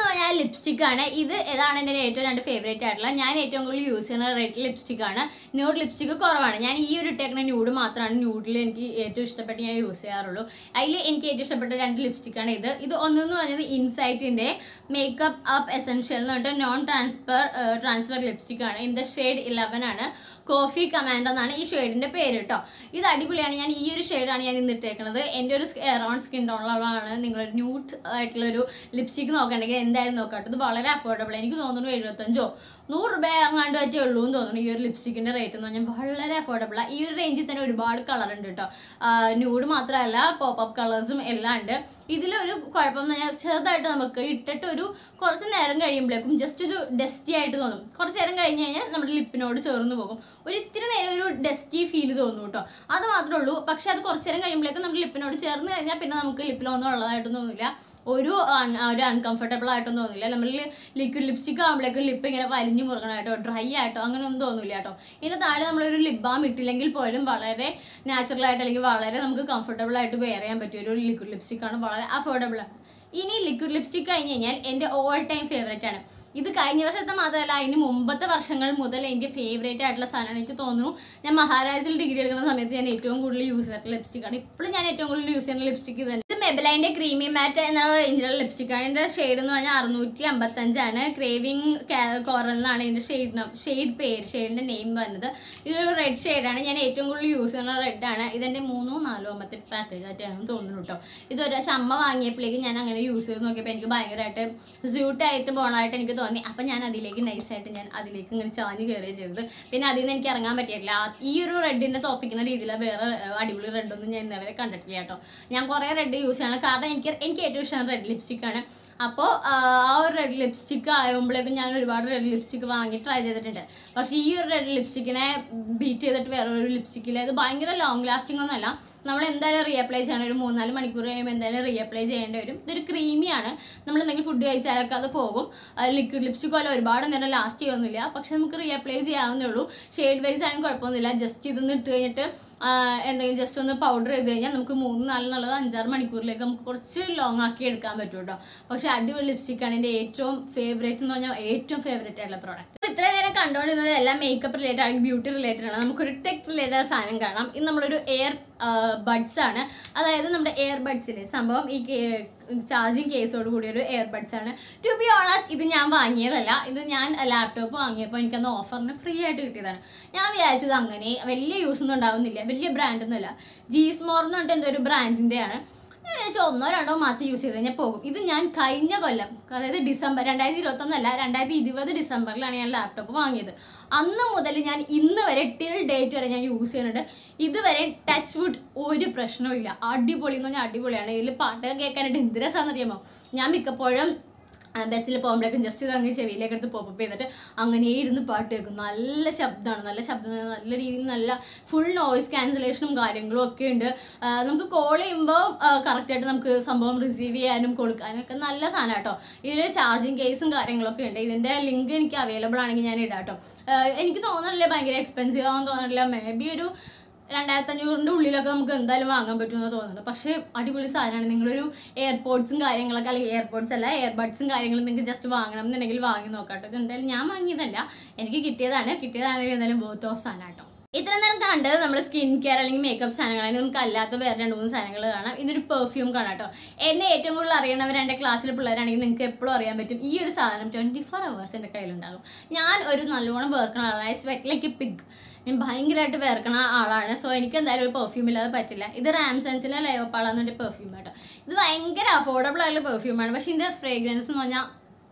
പറഞ്ഞാൽ ലിപ്സ്റ്റിക് ആണ് ഇത് ഏതാണ് എൻ്റെ ഏറ്റവും രണ്ട് ഫേവറേറ്റ് ആയിട്ടുള്ള ഞാൻ ഏറ്റവും കൂടുതൽ യൂസ് ചെയ്യുന്ന റെഡ് ലിപ്സ്റ്റിക് ആണ് ന്യൂഡ് ലിപ്സ്റ്റിക് കുറവാണ് ഞാൻ ഈ ഒരു ഇട്ടേക്കുന്ന ന്യൂഡ് മാത്രമാണ് ന്യൂഡിൽ എനിക്ക് ഏറ്റവും ഇഷ്ടപ്പെട്ട് ഞാൻ യൂസ് ചെയ്യാറുള്ളൂ അതിൽ എനിക്ക് ഏറ്റവും ഇഷ്ടപ്പെട്ട രണ്ട് ലിപ്സ്റ്റിക് ആണ് ഇത് ഇത് ഒന്നെന്ന് പറഞ്ഞത് ഇൻസൈറ്റിൻ്റെ മേക്കപ്പ് അപ്പ് എസെൻഷ്യൽ എന്ന് പറഞ്ഞിട്ട് നോൺ ട്രാൻസ്ഫർ ട്രാൻസ്ഫർ ലിപ്സ്റ്റിക് ആണ് ഇൻ ദ ഷെയ്ഡ് ഇലവൻ ആണ് കോഫി കമാൻഡർ എന്നാണ് ഈ ഷെയ്ഡിന്റെ പേര് കേട്ടോ ഇത് അടിപൊളിയാണ് ഞാൻ ഈ ഒരു ഷെയ്ഡാണ് ഞാൻ ഇന്ന് ഇട്ടേക്കുന്നത് എൻ്റെ ഒരു എറൗണ്ട് സ്കിൻ ടോണുള്ളതാണ് നിങ്ങൾ ന്യൂട്ട് ആയിട്ടുള്ള ഒരു ലിപ്സ്റ്റിക് നോക്കണമെങ്കിൽ എന്തായാലും നോക്കാം കേട്ടോ ഇത് വളരെ അഫോർഡബിൾ എനിക്ക് തോന്നുന്നു എഴുപത്തഞ്ചോ നൂറ് രൂപ അങ്ങാണ്ട് പറ്റേ ഉള്ളൂ എന്ന് തോന്നുന്നു ഈ ഒരു ലിപ്സ്റ്റിക്കിന്റെ റേറ്റ് എന്ന് പറഞ്ഞാൽ വളരെ അഫോർഡബിൾ ഈ ഒരു റേഞ്ചിൽ തന്നെ ഒരുപാട് കളർ ഉണ്ട് കേട്ടോ ന്യൂഡ് മാത്രമല്ല പോപ്പ് കളേഴ്സും എല്ലാം ഉണ്ട് ഇതിലൊരു കുഴപ്പം എന്ന് പറഞ്ഞാൽ ചെറുതായിട്ട് നമുക്ക് ഇട്ടിട്ട് ഒരു കുറച്ച് നേരം കഴിയുമ്പോഴേക്കും ജസ്റ്റ് ഒരു ഡസ്റ്റി ആയിട്ട് തോന്നും കുറച്ച് നേരം കഴിഞ്ഞ് കഴിഞ്ഞാൽ നമ്മുടെ ലിപ്പിനോട് ചേർന്ന് പോകും ഒരു ഇത്തിരി നേരം ഒരു ഡസ്റ്റി ഫീൽ തോന്നും കേട്ടോ അത് മാത്രമേ ഉള്ളൂ പക്ഷെ അത് കുറച്ച് നേരം കഴിയുമ്പോഴേക്കും നമ്മുടെ ലിപ്പിനോട് ചേർന്ന് കഴിഞ്ഞാൽ പിന്നെ നമുക്ക് ലിപ്പിലൊന്നും ഉള്ളതായിട്ടൊന്നും തോന്നില്ല ഒരു un- ഒരു അൺകംഫർട്ടബിൾ ആയിട്ടൊന്നും തോന്നില്ല നമ്മൾ ലിക്വിഡ് ലിപ്സ്റ്റിക് ആകുമ്പോഴേക്കും ലിപ്പ് ഇങ്ങനെ വലിഞ്ഞു മുറുകണമായിട്ടോ ഡ്രൈ ആയിട്ടോ അങ്ങനെ ഒന്നും തോന്നില്ല കേട്ടോ ഇതിന് താഴെ നമ്മളൊരു ലിപ് ബാം ഇട്ടില്ലെങ്കിൽ പോലും വളരെ നാച്ചുറൽ ആയിട്ട് അല്ലെങ്കിൽ വളരെ നമുക്ക് കംഫർട്ടബിൾ ആയിട്ട് വെയർ ചെയ്യാൻ പറ്റിയ ഒരു ലിക്വിഡ് ലിപ്സ്റ്റിക് ആണ് വളരെ അഫോർഡബിൾ ആണ് ഇനി ലിക്വിഡ് ലിപ്സ്റ്റിക് കഴിഞ്ഞ് കഴിഞ്ഞാൽ എൻ്റെ ഓൾ ടൈം ഫേവറേറ്റ് ആണ് ഇത് കഴിഞ്ഞ വർഷത്തെ മാത്രമല്ല അതിന് മുമ്പത്തെ വർഷങ്ങൾ മുതൽ എൻ്റെ ഫേവറേറ്റ് ആയിട്ടുള്ള സാധനമാണ് എനിക്ക് തോന്നുന്നു ഞാൻ മഹാരാജിൽ ഡിഗ്രി എടുക്കുന്ന സമയത്ത് ഞാൻ ഏറ്റവും കൂടുതൽ യൂസ് ചെയ്തിട്ടുള്ള ലിപ്സ്റ്റിക് ആണ് ഇപ്പോഴും ഞാൻ ഏറ്റവും കൂടുതൽ യൂസ് ചെയ്യുന്ന ലിപ്സ്റ്റിക് തന്നെ ഇത് മെബലൈൻ്റെ ക്രീമി മാറ്റ് എന്ന റേഞ്ചിലുള്ള ലിപ്സ്റ്റിക് ആണ് ഇതിൻ്റെ ഷെയ്ഡ് എന്ന് പറഞ്ഞാൽ അറുന്നൂറ്റി അമ്പത്തഞ്ചാണ് ക്രേവിംഗ് കോറൽ എന്നാണ് ഇതിൻ്റെ ഷെയ്ഡ് ഷെയ്ഡ് പേര് ഷെയ്ഡിൻ്റെ നെയിം വന്നത് ഇതൊരു റെഡ് ഷെയ്ഡാണ് ഞാൻ ഏറ്റവും കൂടുതൽ യൂസ് ചെയ്യുന്ന റെഡ് ആണ് ഇതെൻ്റെ മൂന്നോ നാലോ മറ്റേ പാക്കേജ് ആയിട്ടാണ് തോന്നുന്നു കേട്ടോ ഇത് ഒരു പ്രാവശ്യം അമ്മ വാങ്ങിയപ്പോഴേക്കും ഞാൻ അങ്ങനെ യൂസ് ചെയ്ത് നോക്കിയപ്പോൾ എനിക്ക് ഭയങ്കരമായിട്ട് സ്യൂട്ടായിട്ട് പോകണമായിട്ട് എനിക്ക് തോന്നി അപ്പം ഞാൻ അതിലേക്ക് നൈസായിട്ട് ഞാൻ അതിലേക്ക് ഇങ്ങനെ ചാഞ്ഞ് കയറുകയും ചെയ്തത് പിന്നെ അതിൽ നിന്ന് എനിക്ക് ഇറങ്ങാൻ പറ്റിയിട്ടില്ല ആ- ഈ ഒരു റെഡിനെ തോപ്പിക്കുന്ന രീതിയിൽ വേറെ ഏഹ്, അടിപൊളി റെഡൊന്നും ഞാൻ ഇന്നവരെ കണ്ടിട്ടില്ല കേട്ടോ ഞാൻ കുറേ റെഡ് യൂസ് ചെയ്യണം കാരണം എനിക്ക് എനിക്ക് ഏറ്റവും ഇഷ്ടം റെഡ് ലിപ്സ്റ്റിക് ആണ് അപ്പോൾ ആ ഒരു റെഡ് ലിപ്സ്റ്റിക് ആകുമ്പോഴേക്കും ഞാൻ ഒരുപാട് റെഡ് ലിപ്സ്റ്റിക് വാങ്ങി ട്രൈ ചെയ്തിട്ടുണ്ട് പക്ഷേ ഈ ഒരു റെഡ് ലിപ്സ്റ്റിക്കിനെ ബീറ്റ് ചെയ്തിട്ട് വേറെ ഒരു ലിപ്സ്റ്റിക്കിൽ ഇത് ഭയങ്കര ലോങ് ലാസ്റ്റിംഗ് ഒന്നുമല്ല നമ്മൾ എന്തായാലും റീഅപ്ലൈ ചെയ്യണം ഒരു മൂന്നാല് മണിക്കൂർ കഴിയുമ്പോൾ എന്തായാലും റീഅപ്ലൈ ചെയ്യേണ്ടി വരും ഇതൊരു ക്രീമിയാണ് നമ്മൾ എന്തെങ്കിലും ഫുഡ് കഴിച്ചാലൊക്കെ അത് പോകും ലിക്വിഡ് ലിപ്സ്റ്റിക് പോലെ ഒരുപാട് നേരം ലാസ്റ്റ് ചെയ്യൊന്നുമില്ല പക്ഷെ നമുക്ക് റീഅപ്ലൈ ചെയ്യാവുന്നേ ഉള്ളൂ ഷെയ്ഡ് വൈസ് ആണെങ്കിൽ കുഴപ്പമൊന്നുമില്ല ജസ്റ്റ് ഇതൊന്ന് ഇട്ട് കഴിഞ്ഞിട്ട് ആ, എന്തെങ്കിലും ജസ്റ്റ് ഒന്ന് പൗഡർ ചെയ്ത് കഴിഞ്ഞാൽ നമുക്ക് മൂന്ന് നാല് എന്നുള്ളത് അഞ്ചാറ് മണിക്കൂറിലേക്ക് നമുക്ക് കുറച്ച് ലോങ് ആക്കി എടുക്കാൻ പറ്റും കേട്ടോ പക്ഷെ അടിപൊളി ലിപ്സ്റ്റിക് ആണ് എൻ്റെ ഏറ്റവും ഫേവറേറ്റ് എന്ന് പറഞ്ഞാൽ ഏറ്റവും ഫേവറേറ്റ് ആയിട്ടുള്ള പ്രോഡക്റ്റ് ഇത്രയും നേരം കണ്ടുകൊണ്ടിരുന്നത് എല്ലാം മേക്കപ്പ് റിലേറ്റഡ് അല്ലെങ്കിൽ ബ്യൂട്ടി റിലേറ്റഡ് ആണ് നമുക്കൊരു ടെക് റിലേറ്റഡ് സാധനം കാണാം ഇത് നമ്മളൊരു എയർ ബഡ്സ് ആണ് അതായത് നമ്മുടെ എയർ ബഡ്സിലെ സംഭവം ഈ ചാർജിങ് കേസോട് കൂടിയ ഒരു എയർ ബഡ്സ് ആണ് ടു ബി ഓണസ് ഇത് ഞാൻ വാങ്ങിയതല്ല ഇത് ഞാൻ ലാപ്ടോപ്പ് വാങ്ങിയപ്പോൾ എനിക്കന്ന് ഓഫറിന് ഫ്രീ ആയിട്ട് കിട്ടിയതാണ് ഞാൻ വിചാരിച്ചത് അങ്ങനെ വലിയ യൂസ് ഒന്നും ഉണ്ടാവുന്നില്ല വലിയ ബ്രാൻഡൊന്നുമില്ല ജീസ്മോർ എന്ന് പറഞ്ഞിട്ട് എന്തോ ഒരു ബ്രാൻഡിൻ്റെയാണ് ഞാൻ വിചാരിച്ചു ഒന്നോ രണ്ടോ മാസം യൂസ് ചെയ്ത് കഴിഞ്ഞാൽ പോകും ഇത് ഞാൻ കഴിഞ്ഞ കൊല്ലം അതായത് ഡിസംബർ രണ്ടായിരത്തി ഇരുപത്തൊന്നല്ല രണ്ടായിരത്തി ഇരുപത് ഡിസംബറിലാണ് ഞാൻ ലാപ്ടോപ്പ് വാങ്ങിയത് അന്ന് മുതൽ ഞാൻ ഇന്ന് വരെ ടിൽ ഡേറ്റ് വരെ ഞാൻ യൂസ് ചെയ്യുന്നുണ്ട് ഇതുവരെ ടച്ച് വുഡ് ഒരു പ്രശ്നവും അടിപൊളി എന്ന് പറഞ്ഞാൽ അടിപൊളിയാണ് ഇതിൽ പാട്ടൊക്കെ കേൾക്കാനായിട്ട് എന്ത് രസമാണെന്ന് അറിയാമോ ഞാൻ മിക്കപ്പോഴും ആ, ബസ്സിൽ പോകുമ്പോഴേക്കും ജസ്റ്റ് ഇത് അങ്ങനെ ചെവിയിലേക്ക് എടുത്ത് പോപ്പ് ചെയ്തിട്ട് അങ്ങനെ ഇരുന്ന് പാട്ട് കേൾക്കും നല്ല ശബ്ദമാണ് നല്ല ശബ്ദം എന്ന് പറഞ്ഞാൽ നല്ല രീതിയിൽ നല്ല ഫുൾ നോയിസ് ക്യാൻസലേഷനും കാര്യങ്ങളും ഒക്കെ ഉണ്ട് ആ, നമുക്ക് കോൾ ചെയ്യുമ്പോൾ കറക്റ്റായിട്ട് നമുക്ക് സംഭവം റിസീവ് ചെയ്യാനും കൊടുക്കാനും ഒക്കെ നല്ല സാധനം കേട്ടോ ഇതിൽ ചാർജിങ് കേസും കാര്യങ്ങളൊക്കെ ഉണ്ട് ഇതിൻ്റെ ലിങ്ക് എനിക്ക് അവൈലബിൾ ആണെങ്കിൽ ഞാൻ ഇടാം കേട്ടോ ആ, എനിക്ക് തോന്നുന്നില്ല ഭയങ്കര എക്സ്പെൻസീവ് ആണെന്ന് തോന്നുന്നില്ല മേ ബി ഒരു രണ്ടായിരത്തി അഞ്ഞൂറിൻ്റെ ഉള്ളിലൊക്കെ നമുക്ക് എന്തായാലും വാങ്ങാൻ പറ്റുമെന്ന് തോന്നുന്നുണ്ട് പക്ഷേ അടിപൊളി സാധനമാണ് നിങ്ങളൊരു എയർപോർട്സും കാര്യങ്ങളൊക്കെ അല്ലെങ്കിൽ എയർപോർട്സ് അല്ല എയർബഡ്സും കാര്യങ്ങളും നിങ്ങൾക്ക് ജസ്റ്റ് വാങ്ങണം എന്നുണ്ടെങ്കിൽ വാങ്ങി നോക്കാട്ടോ ഇത് എന്തായാലും ഞാൻ വാങ്ങിയതല്ല എനിക്ക് കിട്ടിയതാണ് കിട്ടിയതാണെങ്കിൽ എന്തായാലും ബോത്ത് ഓഫ് സാധനം കേട്ടോ ഇത്ര നേരം കണ്ടത് നമ്മൾ സ്കിൻ കെയർ അല്ലെങ്കിൽ മേക്കപ്പ് സാധനങ്ങളാണ് നമുക്ക് അല്ലാത്ത വേറെ രണ്ട് മൂന്ന് സാധനങ്ങൾ കാണാം ഇതൊരു പെർഫ്യൂം കാണാം കേട്ടോ എന്നെ ഏറ്റവും കൂടുതൽ അറിയണവർ എൻ്റെ ക്ലാസ്സിലെ പിള്ളേരാണെങ്കിൽ നിങ്ങൾക്ക് എപ്പോഴും അറിയാൻ പറ്റും ഈ ഒരു സാധനം ട്വൻറ്റി ഫോർ അവേഴ്സ് എൻ്റെ കയ്യിലുണ്ടാകും ഞാൻ ഒരു നല്ലോണം വേർക്കണ ആളാണ് സ്വെറ്റ് ലൈക്ക് പിഗ് ഞാൻ ഭയങ്കരമായിട്ട് വേർക്കണ ആളാണ് സോ എനിക്ക് എന്തായാലും ഒരു പെർഫ്യൂം ഇല്ലാതെ പറ്റില്ല ഇത് റാംസൺസിലെ ലയോപ്പാളെന്നൊരു പെർഫ്യൂം കേട്ടോ ഇത് ഭയങ്കര അഫോർഡബിൾ ആയിട്ടുള്ള പെർഫ്യൂമാണ് പക്ഷേ ഇതിൻ്റെ ഫ്രേഗ്രൻസ് എന്ന് പറഞ്ഞാൽ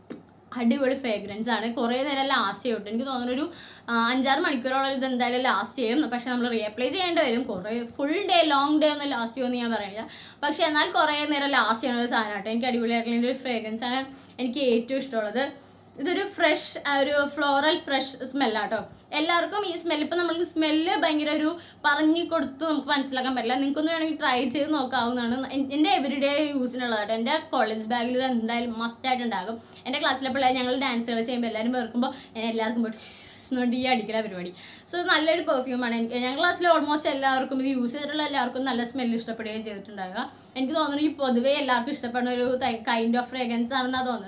അടിപൊളി ഫ്രേഗ്രൻസ് ആണ് കുറേ നേരം ലാസ്റ്റ് ചെയ്യും കേട്ടോ. എനിക്ക് തോന്നുന്നു ഒരു ആ, അഞ്ചാറ് മണിക്കൂറോളം ഇത് എന്തായാലും ലാസ്റ്റ് ചെയ്യും പക്ഷെ നമ്മൾ റീഅപ്ലൈ ചെയ്യേണ്ടി വരും കുറേ ഫുൾ ഡേ ലോങ് ഡേ ഒന്നും ലാസ്റ്റ് ചെയ്യുമെന്ന് ഞാൻ പറയില്ല പക്ഷെ എന്നാൽ കുറേ നേരം ലാസ്റ്റ് ചെയ്യുന്ന ഒരു സാധനം കേട്ടോ എനിക്ക് അടിപൊളിയായിട്ടുള്ള ഇതിൻ്റെ ഒരു ഫ്രേഗ്രൻസ് ആണ് എനിക്ക് ഏറ്റവും ഇഷ്ടമുള്ളത് ഇതൊരു ഫ്രഷ് ഒരു ഫ്ലോറൽ ഫ്രഷ് സ്മെല്ലാട്ടോ എല്ലാവർക്കും ഈ സ്മെല്ല് ഇപ്പം നമ്മൾക്ക് സ്മെല്ല് ഭയങ്കര ഒരു പറഞ്ഞു കൊടുത്ത് നമുക്ക് മനസ്സിലാക്കാൻ പറ്റില്ല നിങ്ങൾക്കൊന്ന് വേണമെങ്കിൽ ട്രൈ ചെയ്ത് നോക്കാവുന്നതാണ് എൻ- എൻ്റെ എവറി ഡേ യൂസിനുള്ളതാട്ടോ എൻ്റെ കോളേജ് ബാഗിൽ ഇത് എന്തായാലും മസ്റ്റ് ആയിട്ടുണ്ടാകും എൻ്റെ ക്ലാസ്സിലെ പിള്ളേർ ഞങ്ങൾ ഡാൻസുകൾ ചെയ്യുമ്പോൾ എല്ലാവരും വെറുക്കുമ്പോൾ ഞാൻ എല്ലാവർക്കും പോയിട്ട് എന്നുകൊണ്ട് ഈ അടിക്കുന്ന പരിപാടി സോ നല്ലൊരു പെർഫ്യൂമാണ് എനിക്ക് ഞങ്ങളുടെ ക്ലാസ്സിൽ ഓൾമോസ്റ്റ് എല്ലാവർക്കും ഇത് യൂസ് ചെയ്തിട്ടുള്ള എല്ലാവർക്കും നല്ല സ്മെല്ല് ഇഷ്ടപ്പെടുകയും ചെയ്തിട്ടുണ്ടാകുക എനിക്ക് തോന്നുന്നു ഈ പൊതുവേ എല്ലാവർക്കും ഇഷ്ടപ്പെടുന്ന ഒരു കൈൻഡ് ഓഫ് ഫ്രേഗ്രൻസ് ആണെന്നാണ് തോന്നുന്നത്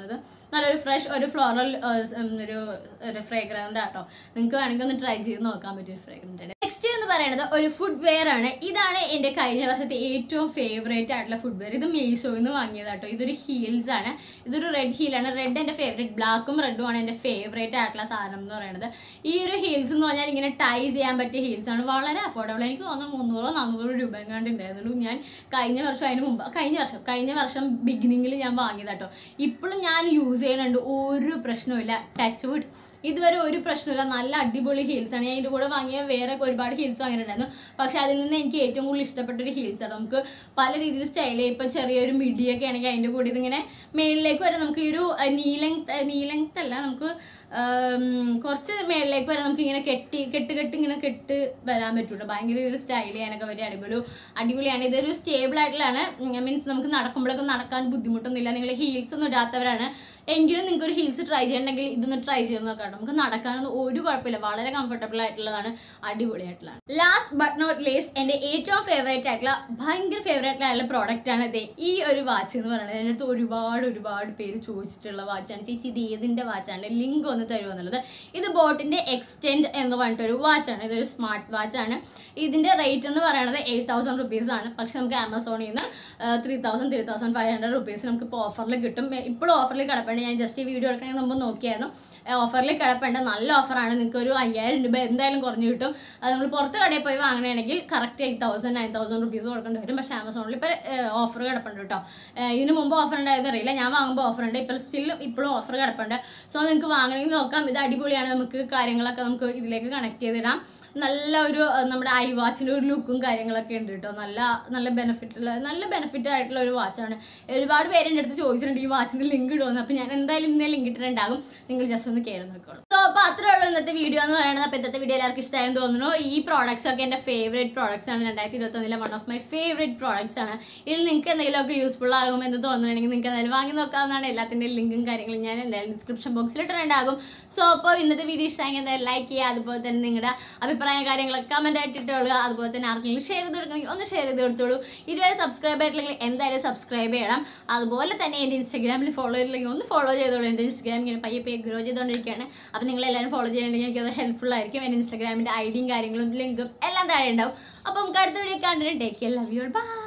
നല്ലൊരു ഫ്രഷ് ഒരു ഫ്ലോറൽ ഒരു ഒരു ഫ്രേഗ്രൻ്റ് ആട്ടോ നിങ്ങൾക്ക് വേണമെങ്കിൽ ഒന്ന് ട്രൈ ചെയ്ത് നോക്കാൻ പറ്റിയ ഒരു ഫ്രേഗ്രൻ്റ് നെക്സ്റ്റ് എന്ന് പറയുന്നത് ഒരു ഫുഡ് വെയർ ആണ് ഇതാണ് എൻ്റെ കഴിഞ്ഞ വർഷത്തെ ഏറ്റവും ഫേവറേറ്റ് ആയിട്ടുള്ള ഫുഡ് വെയർ ഇത് മീഷോയിൽ നിന്ന് വാങ്ങിയതാട്ടോ ഇതൊരു ഹീൽസ് ആണ് ഇതൊരു റെഡ് ഹീലാണ് റെഡ് എൻ്റെ ഫേവറേറ്റ് ബ്ലാക്കും റെഡും ആണ് എൻ്റെ ഫേവറേറ്റ് ആയിട്ടുള്ള സാധനം എന്ന് പറയുന്നത് ഈ ഒരു ഹീൽസ് എന്ന് പറഞ്ഞാൽ ഇങ്ങനെ ടൈ ചെയ്യാൻ പറ്റിയ ഹീൽസ് ആണ് വളരെ അഫോർഡബിൾ എനിക്ക് തോന്നുന്നു മുന്നൂറോ നാനൂറോ രൂപ എങ്ങാണ്ട് ഉണ്ടായിരുന്നുള്ളൂ ഞാൻ കഴിഞ്ഞ വർഷം അതിന് മുമ്പ് കഴിഞ്ഞ വർഷം കഴിഞ്ഞ വർഷം ബിഗിനിങ്ങിൽ ഞാൻ വാങ്ങിയതാട്ടോ ഇപ്പോഴും ഞാൻ യൂസ് ചെയ്യുന്നുണ്ട് ഒരു പ്രശ്നവുമില്ല ടച്ച് വുഡ് ഇതുവരെ ഒരു പ്രശ്നമില്ല നല്ല അടിപൊളി ഹീൽസ് ആണ് ഞാൻ ഇതിൻ്റെ കൂടെ വാങ്ങിയ വേറെ ഒരുപാട് ഹീൽസ് വാങ്ങിയിട്ടുണ്ടായിരുന്നു പക്ഷെ അതിൽ നിന്ന് എനിക്ക് ഏറ്റവും കൂടുതൽ ഇഷ്ടപ്പെട്ട ഒരു ഹീൽസ് ആണ് നമുക്ക് പല രീതിയിൽ സ്റ്റൈൽ ഇപ്പം ചെറിയൊരു മിഡിയൊക്കെ ആണെങ്കിൽ അതിൻ്റെ കൂടെ ഇതിങ്ങനെ മേളിലേക്ക് വരെ നമുക്ക് ഈ ഒരു നീലങ് നീലങ്ത് അല്ല നമുക്ക് ആം, കുറച്ച് മേളിലേക്ക് വരെ നമുക്ക് ഇങ്ങനെ കെട്ടി കെട്ട് കെട്ട് ഇങ്ങനെ കെട്ട് വരാൻ പറ്റുള്ളൂ ഭയങ്കര രീതിയിൽ സ്റ്റൈൽ ചെയ്യാനൊക്കെ വലിയ അടിപൊളി അടിപൊളിയാണ് ഇതൊരു സ്റ്റേബിൾ ആയിട്ടുള്ളതാണ് മീൻസ് നമുക്ക് നടക്കുമ്പോഴൊക്കെ നടക്കാൻ ബുദ്ധിമുട്ടൊന്നുമില്ല നിങ്ങൾ ഹീൽസ് ഒന്നും ഇടാത്തവരാണ് എങ്കിലും നിങ്ങൾക്ക് ഒരു ഹീൽസ് ട്രൈ ചെയ്യണമെങ്കിൽ ഇതൊന്ന് ട്രൈ ചെയ്ത് നോക്കാം നമുക്ക് നടക്കാനൊന്നും ഒരു കുഴപ്പമില്ല വളരെ കംഫർട്ടബിൾ ആയിട്ടുള്ളതാണ് അടിപൊളിയായിട്ടുള്ളതാണ് ലാസ്റ്റ് ബട്ട് നോട്ട് ലേസ് എൻ്റെ ഏറ്റവും ഫേവറേറ്റ് ആയിട്ടുള്ള ഭയങ്കര ഫേവറേറ്റ് ആയിട്ടുള്ള പ്രോഡക്റ്റ് ആണ് ഇത് ഈ ഒരു വാച്ച് എന്ന് പറയുന്നത് എൻ്റെ അടുത്ത് ഒരുപാട് ഒരുപാട് പേര് ചോദിച്ചിട്ടുള്ള വാച്ചാണ് ചേച്ചി ഇത് ഏതിൻ്റെ വാച്ചാണ് ലിങ്ക് ഒന്ന് തരുമോ എന്നുള്ളത് ഇത് ബോട്ടിൻ്റെ എക്സ്റ്റെൻഡ് എന്ന് പറഞ്ഞിട്ടൊരു വാച്ചാണ് ഇതൊരു സ്മാർട്ട് വാച്ചാണ് ഇതിൻ്റെ റേറ്റ് എന്ന് പറയുന്നത് എയ്റ്റ് തൗസൻഡ് റുപ്പീസ് ആണ് പക്ഷെ നമുക്ക് ആമസോണിൽ നിന്ന് three thousand three thousand five hundred rupees നമുക്ക് ഇപ്പോൾ ഓഫറിൽ കിട്ടും ഇപ്പോഴും ഓഫറിൽ കിടപ്പുണ്ട് ഞാൻ ജസ്റ്റ് ഈ വീഡിയോ എടുക്കണമെങ്കിൽ മുമ്പ് നോക്കിയായിരുന്നു ഓഫറിൽ കിടപ്പുണ്ട് നല്ല ഓഫറാണ് നിങ്ങൾക്ക് ഒരു അയ്യായിരം രൂപ എന്തായാലും കുറഞ്ഞു കിട്ടും അത് നമ്മൾ പുറത്ത് കടയിൽ പോയി വാങ്ങണമെങ്കിൽ correct eight thousand nine thousand rupees കൊടുക്കേണ്ടി വരും പക്ഷേ ആമസോണിൽ ഇപ്പോൾ ഓഫർ കിടപ്പുണ്ട് കേട്ടോ ഏഹ് ഇതിന് മുമ്പ് ഓഫർ ഉണ്ടായത് അറിയില്ല ഞാൻ വാങ്ങുമ്പോൾ ഓഫർ ഉണ്ട് ഇപ്പോൾ സ്റ്റിൽ ഇപ്പോഴും ഓഫർ കിടപ്പുണ്ട് സോ നിങ്ങൾക്ക് വാങ്ങണമെങ്കിൽ നോക്കാം ഇത് അടിപൊളിയാണ് നമുക്ക് കാര്യങ്ങളൊക്കെ നമുക്ക് ഇതിലേക്ക് കണക്ട് ചെയ്തിടാം നല്ല ഒരു അഹ് നമ്മുടെ ഐ വാച്ചിൻ്റെ ഒരു ലുക്കും കാര്യങ്ങളൊക്കെ ഉണ്ട് കേട്ടോ നല്ല നല്ല ബെനിഫിറ്റ് ഉള്ള നല്ല ബെനിഫിറ്റ് ആയിട്ടുള്ള ഒരു വാച്ചാണ് ഒരുപാട് പേര് എൻ്റെ അടുത്ത് ചോദിച്ചിട്ടുണ്ട് ഈ വാച്ചിൻ്റെ ലിങ്ക് ഇടുമെന്ന് അപ്പോൾ ഞാൻ എന്തായാലും ഇന്നേ ലിങ്ക് ഇട്ടിട്ടുണ്ടാകും നിങ്ങൾ ജസ്റ്റ് ഒന്ന് കയറി നോക്കോളൂ സോ അപ്പോൾ അത്രേ ഉള്ളൂ ഇന്നത്തെ വീഡിയോ എന്ന് പറയുന്നത് അപ്പോൾ ഇന്നത്തെ വീഡിയോ എല്ലാവർക്കും ഇഷ്ടമായെന്ന് തോന്നുന്നു ഈ പ്രോഡക്ട്സ് ഒക്കെ എൻ്റെ ഫേവറേറ്റ് പ്രോഡക്ട്സ് ആണ് രണ്ടായിരത്തി ഇരുപത്തൊന്നിലെ one of my favourite products ആണ് ഇതിൽ നിങ്ങൾക്ക് എന്തെങ്കിലുമൊക്കെ യൂസ്ഫുൾ ആകും എന്ന് തോന്നുന്നുണ്ടെങ്കിൽ നിങ്ങൾക്ക് എന്തായാലും വാങ്ങി നോക്കാവുന്നതാണ് എല്ലാത്തിൻ്റെ ലിങ്കും കാര്യങ്ങളും ഞാൻ എന്തായാലും ഡിസ്ക്രിപ്ഷൻ ബോക്സിൽ ഇട്ടിട്ടുണ്ടാകും സോ അപ്പോൾ ഇന്നത്തെ വീഡിയോ ഇഷ്ടമെങ്കിൽ എന്തായാലും ലൈക്ക് ചെയ്യുക അതുപോലെ തന്നെ നിങ്ങളുടെ അഭിപ്രായ കാര്യങ്ങളൊക്കെ കമൻ്റ് ആയിട്ട് ഇട്ടുകൊള്ളുക അതുപോലെ തന്നെ ആർക്കെങ്കിലും ഷെയർ ചെയ്ത് കൊടുക്കണമെങ്കിൽ ഒന്ന് ഷെയർ ചെയ്ത് കൊടുത്തോളൂ ഇതുവരെ സബ്സ്ക്രൈബ് ആയിട്ടില്ലെങ്കിൽ എന്തായാലും സബ്സ്ക്രൈബ് ചെയ്യണം അതുപോലെ തന്നെ എൻ്റെ ഇൻസ്റ്റാഗ്രാമിൽ ഫോളോ ചെയ്തില്ലെങ്കിൽ ഒന്ന് ഫോളോ ചെയ്തോളൂ എൻ്റെ ഇൻസ്റ്റാഗ്രാം ഇങ്ങനെ പയ്യെ പയ്യെ ഗ്രോ ചെയ്തുകൊണ്ടിരിക്കുകയാണ് അപ്പോൾ നിങ്ങൾ എല്ലാവരും ഫോളോ ചെയ്യണമെങ്കിൽ എനിക്കത് ഹെൽപ്ഫുൾ ആയിരിക്കും എൻ്റെ ഇൻസ്റ്റാഗ്രാമിൻ്റെ ഐഡിയും കാര്യങ്ങളും ലിങ്കും എല്ലാം താഴെ ഉണ്ടാവും അപ്പോൾ നമുക്ക് അടുത്ത വീഡിയോ കണ്ടിട്ട് ടേക്ക് ലവ് യു ബൈ